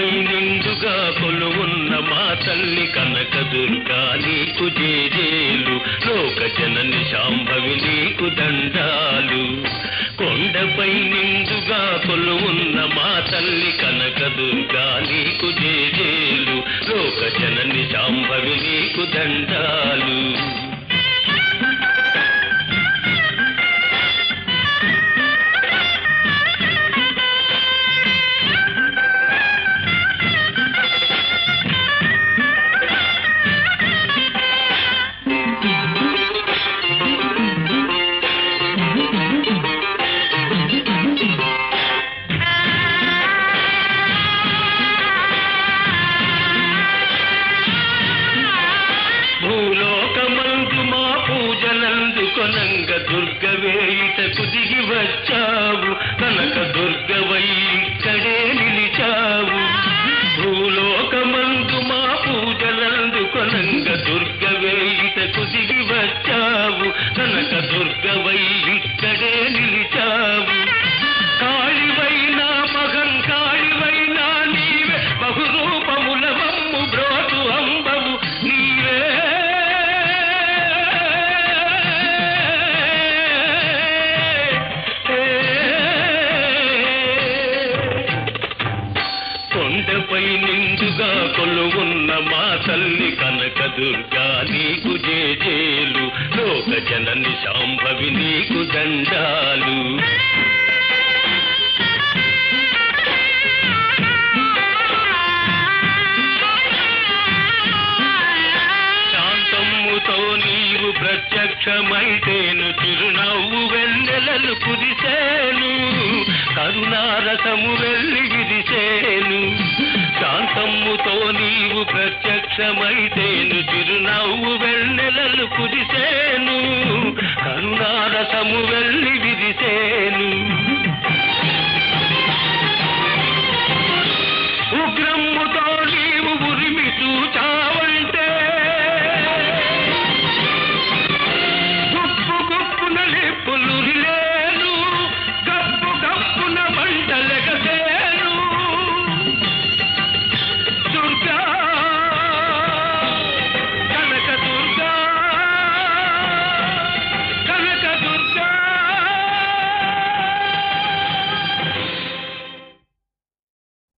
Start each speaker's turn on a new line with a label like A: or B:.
A: నిండుగా కొలువున్న మా తల్లి కనకదుర్గా నీకు జేజేలు లోక జనని శాంభవి నీకు దండాలు కొండపై నిండుగా కొలువున్న మా తల్లి కనకదుర్గా నీకు జేజేలు లోక జనని శాంభవి నీకు దండాలు భూలోకమందు మా పూజలందు కొనంగ దుర్గవేయిటకు దిగి వచ్చావు కనక దుర్గవై ఇక్కడే నిలిచావు భూలోకమందు మా పూజలందు కొనంగ దుర్గవేయిటకు దిగి వచ్చావు కనక దుర్గవై ఇక్కడే నిలిచావు కాళివైనా మగం కాళివైనా నీవే బహురూపముల మమ్ము బ్రోతు అంబవు నీవే కొండపై నిండుగా కొలువున్న మా తల్లి కనక దుర్గా నీకు జేజేలు లోక జనని శాంభవి నీకు దండాలు శాంతమ్ముతో నీవు ప్రత్యక్షమైతేను చిరునవ్వు వెన్నెలలు కురిసేను కరుణారసము వెళ్ళి విరిసేను శాంతమ్ముతో నీవు ప్రత్యక్షమైతేను చిరునవ్వు వెన్నెలలు కురిసేను కరుణారసము వెళ్ళి విరిసేను